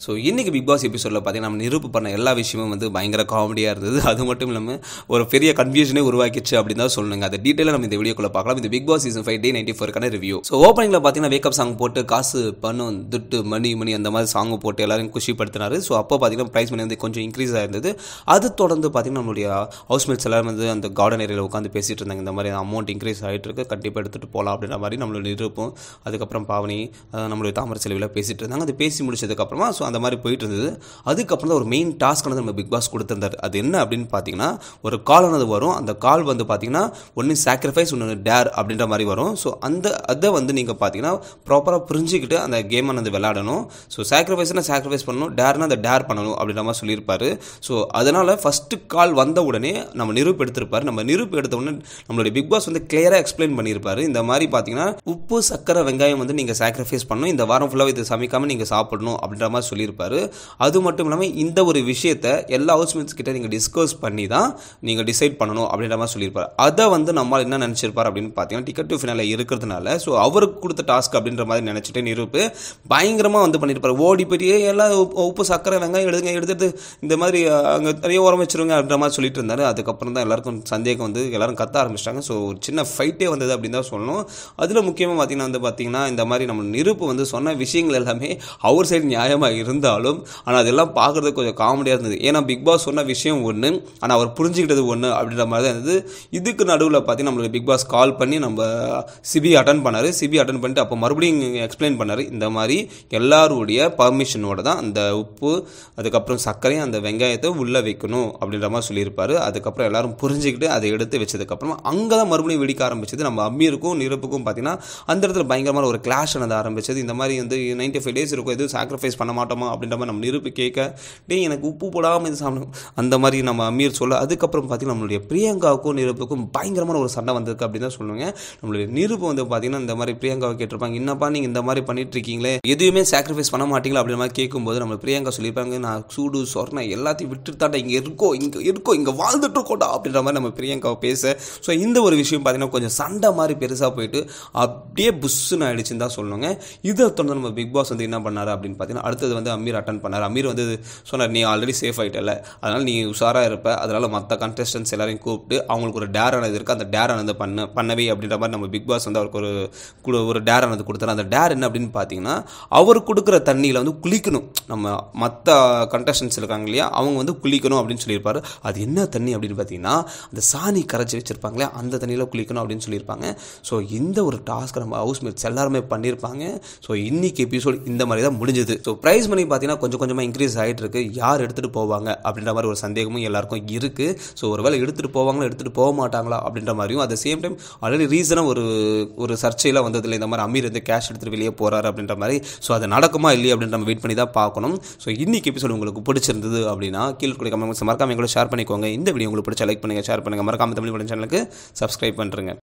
so இன்னைக்கு big pass எபிசோடில் பார்த்தீங்கன்னா நம்ம நிரூப பண்ண எல்லா விஷயமும் வந்து பயங்கர காமெடியாக இருந்தது அது மட்டும் இல்லாமல் ஒரு பெரிய கன்ஃபியூஷனே உருவாக்கிச்சு அப்படின்னு தான் சொல்லணுங்க அதை டீட்டெயிலாக நம்ம இந்த வீடியோக்குள்ள பார்க்கலாம் இந்த Bigg Boss season five day ninety ஃபோருக்கான ரிவ்யூ ஸோ ஓப்பனிங்கில் பார்த்தீங்கன்னா வேக்கப் சாங் போட்டு காசு பணம் துட்டு மணி மணி அந்த மாதிரி சாங் போட்டு எல்லாரும் குஷிப்படுத்தினாரு ஸோ அப்போ பார்த்தீங்கன்னா ப்ரைஸ் மணி வந்து கொஞ்சம் இன்க்ரீஸ் ஆயிருந்தது அது தொடர்ந்து பார்த்தீங்கன்னா நம்மளுடைய ஹவுஸ்மேட்ஸ் எல்லாரும் வந்து அந்த கார்டன் ஏரியாவில் உட்காந்து பேசிட்டு இருந்தாங்க இந்த மாதிரி அமௌண்ட் இன்க்ரீஸ் ஆகிட்டு இருக்கு கண்டிப்பாக எடுத்துகிட்டு போகலாம் அப்படின்ற மாதிரி நம்மளோட நிருப்பம் அதுக்கப்புறம் பாவனி அஹ் நம்மளுடைய தாமரை செலவில் பேசிட்டு இருந்தாங்க அது பேசி முடிச்சதுக்கப்புறமா ஸோ அந்த மாதிரி போயிட்டு இருந்தது அதுக்கப்புறம் தான் ஒரு மெயின் டாஸ்க் வந்து நம்ம பிக் பாஸ் கொடுத்துருந்தாரு அது என்ன அப்படின்னு பார்த்தீங்கன்னா ஒரு கால் ஆனது வரும் அந்த கால் வந்து பார்த்தீங்கன்னா ஒன்று சாக்ரிஃபைஸ் ஒன்று டேர் அப்படின்ற மாதிரி வரும் ஸோ அந்த அதை வந்து நீங்கள் பார்த்தீங்கன்னா ப்ராப்பராக புரிஞ்சுக்கிட்டு அந்த கேம் வந்து விளையாடணும் ஸோ சாக்ரிஃபைஸ்னா சாக்ரிஃபைஸ் பண்ணணும் டேர்னா அந்த டேர் பண்ணணும் அப்படின்ற மாதிரி சொல்லியிருப்பாரு ஸோ அதனால் ஃபஸ்ட்டு கால் வந்த உடனே நம்ம நிரூப் எடுத்திருப்பாரு நம்ம நிரூப் எடுத்த உடனே நம்மளுடைய பிக் பாஸ் வந்து கிளியராக எக்ஸ்பிளைன் பண்ணியிருப்பாரு இந்த மாதிரி பார்த்தீங்கன்னா உப்பு சக்கரை வெங்காயம் வந்து நீங்கள் சாக்ரிஃபைஸ் பண்ணணும் இந்த வாரம் ஃபுல்லாக இது சமைக்காமல் நீங்கள் சாப்பிடணும் அப்படின்ற மாதிரி சொல்லியிருப்பாரு அது மட்டும் இல்லாமல் இந்த ஒரு விஷயத்தை எல்லா ஹவுஸ்மேட்ஸ் கிட்ட நீங்கள் டிஸ்கஸ் பண்ணி தான் நீங்கள் டிசைட் பண்ணணும் அப்படின்ற மாதிரி சொல்லியிருப்பாரு அதை வந்து நம்மால் என்ன நினச்சிருப்பார் அப்படின்னு பார்த்தீங்கன்னா டிக்கெட் டு ஃபினால இருக்கிறதுனால ஸோ அவருக்கு கொடுத்த டாஸ்க் அப்படின்ற மாதிரி நினச்சிட்டு நிரூப்பு பயங்கரமாக வந்து பண்ணியிருப்பாரு ஓடி போயிட்டு "ஏய், எல்லாம் உப்பு உப்பு சக்கரை வெங்காயம் எடுங்க எடுத்துட்டு இந்த மாதிரி அங்கே நிறைய உரம் வச்சிருங்க அப்படின்ற மாதிரி சொல்லிட்டு இருந்தாரு அதுக்கப்புறம் தான் எல்லாருக்கும் சந்தேகம் வந்து எல்லாரும் கத்த ஆரம்பிச்சிட்டாங்க ஸோ ஒரு சின்ன ஃபைட்டே வந்தது அப்படின்னு தான் சொல்லணும் அதில் முக்கியமாக பார்த்தீங்கன்னா வந்து பார்த்தீங்கன்னா இந்த மாதிரி நம்ம நிருப்பு வந்து சொன்ன விஷயங்கள் எல்லாமே அவர் சைடு நியாயமாக இருந்தாலும் ஆனால் அதெல்லாம் பார்க்குறதுக்கு கொஞ்சம் காமெடியாக இருந்தது ஏன்னா பிக் பாஸ் சொன்ன விஷயம் ஒன்று ஆனால் அவர் புரிஞ்சுக்கிட்டது ஒன்று அப்படின்ற மாதிரி தான் இருந்தது இதுக்கு நடுவில் பார்த்தீங்கன்னா நம்மளுக்கு பிக் பாஸ் கால் பண்ணி நம்ம சிபி அட்டன் பண்ணார் சிபி அட்டன் பண்ணிட்டு அப்போ மறுபடியும் எக்ஸ்பிளைன் பண்ணார் இந்த மாதிரி எல்லாருடைய பர்மிஷனோட தான் அந்த உப்பு அதுக்கப்புறம் சர்க்கரையும் அந்த வெங்காயத்தை உள்ளே வைக்கணும் அப்படின்ற மாதிரி சொல்லியிருப்பாரு அதுக்கப்புறம் எல்லாரும் புரிஞ்சுக்கிட்டு அதை எடுத்து வச்சதுக்கப்புறமா அங்கே தான் மறுபடியும் வெடிக்க ஆரம்பிச்சது நம்ம அம்மீருக்கும் நிரப்புக்கும் பார்த்தீங்கன்னா அந்த இடத்துல பயங்கரமான ஒரு கிளாஷ் ஆனது ஆரம்பிச்சது இந்த மாதிரி வந்து நைன்டி ஃபைவ் டேஸ் இருக்கும் எதுவும் சாக்ரிஃபைஸ் பண்ண மாட்டோமா அப்படின்ற மாதிரி நம்ம நிரூபி கேட்க டேய் எனக்கு உப்பு போடாமல் இது சாப்பிடணும் அந்த மாதிரி நம்ம அமீர் சொல்ல அதுக்கப்புறம் பார்த்தீங்கன்னா நம்மளுடைய பிரியங்காவுக்கும் நிரூப்புக்கும் பயங்கரமான ஒரு சண்டை வந்திருக்கு அப்படின்னு தான் சொல்லுவாங்க நம்மளுடைய நிரூபம் வந்து பார்த்தீங்கன்னா இந்த மாதிரி பிரியங்காவை கேட்டிருப்பாங்க என்னப்பா நீங்கள் இந்த மாதிரி பண்ணிட்டு இருக்கீங்களே எதுவுமே சாக்ரிஃபைஸ் பண்ண மாட்டீங்களா அப்படின்ற மாதிரி கேட்கும்போது நம்ம பிரியங்கா சொல்லியிருப்பாங்க நான் சூடு சொர்ணை எல்லாத்தையும் விட்டுட்டு தாண்டா இங்கே இருக்கோ இங்கே இருக்கோ இங்கே வாழ்ந்துட்டு இருக்கோட்டா அப்படின்ற மாதிரி நம்ம பிரியங்காவை பேச ஸோ இந்த ஒரு விஷயம் பார்த்தீங்கன்னா கொஞ்சம் சண்டை மாதிரி பெருசாக போயிட்டு அப்படியே புஷ்ஷுன்னு ஆயிடுச்சுன்னு தான் சொல்லுவாங்க இதை தொடர்ந்து நம்ம பிக் பாஸ் வந்து என்ன பண்ணாரு அப்படின்னு பார்த்தீங்கன்னா அடுத்தது வந்து அமீர் அட்டன் பண்ணார் அமீர் வந்து சொன்னார் நீ ஆல்ரெடி சேஃப் ஆகிட்டல அதனால் நீ உஷாராக இருப்ப அதனால் மற்ற கண்டஸ்டன்ஸ் எல்லாரையும் கூப்பிட்டு அவங்களுக்கு ஒரு டேர் ஆனது இருக்குது அந்த டேர் ஆனது பண்ண பண்ணவே அப்படின்ற மாதிரி நம்ம பிக் பாஸ் வந்து அவருக்கு ஒரு கு- ஒரு டேர் ஆனது கொடுத்தாரு அந்த டேர் என்ன அப்படின்னு பார்த்தீங்கன்னா அவர் கொடுக்குற தண்ணியில் வந்து குளிக்கணும் நம்ம மற்ற கண்டஸ்டன்ஸ் இருக்காங்க இல்லையா அவங்க வந்து குளிக்கணும் அப்படின்னு சொல்லியிருப்பாரு அது என்ன தண்ணி அப்படின்னு பார்த்தீங்கன்னா அந்த சாணி கரைச்சி வச்சிருப்பாங்களே அந்த தண்ணியில் குளிக்கணும் அப்படின்னு சொல்லியிருப்பாங்க ஸோ இந்த ஒரு டாஸ்க் நம்ம ஹவுஸ்மேட்ஸ் எல்லாருமே பண்ணியிருப்பாங்க ஸோ இன்னைக்கு எபிசோட் இந்த மாதிரி தான் முடிஞ்சது ஸோ ப்ரைஸ் மணி பார்த்தீங்கன்னா கொஞ்சம் கொஞ்சமாக இன்க்ரீஸ் ஆகிட்டு இருக்கு யார் எடுத்துகிட்டு போவாங்க அப்படின்ற மாதிரி ஒரு சந்தேகமும் எல்லாருக்கும் இருக்குது ஸோ ஒருவேளை எடுத்துகிட்டு போவாங்களா எடுத்துகிட்டு போக மாட்டாங்களா அப்படின்ற மாதிரியும் அட் சேம் டைம் ஆல்ரெடி ரீசனாக ஒரு ஒரு சர்ச்சையில் வந்ததில்லை இந்த மாதிரி அமீர் வந்து கேஷ் எடுத்துகிட்டு வெளியே போகிறாரு அப்படின்ற மாதிரி ஸோ அது நடக்குமா இல்லையா அப்படின்ற நம்ம வெயிட் பண்ணி தான் பார்க்கணும் ஸோ இன்னைக்கு எபிசோட் உங்களுக்கு பிடிச்சிருந்தது அப்படின்னா கீழே கொடுக்க கமெண்ட்ஸ் மறக்காம எங்களோட ஷேர் பண்ணிக்கோங்க இந்த வீடியோ உங்களுக்கு பிடிச்ச லைக் பண்ணுங்கள் ஷேர் பண்ணுங்கள் மறக்காம தமிழ் படம் சேனலுக்கு சப்ஸ்கிரைப் பண்ணுறேங்க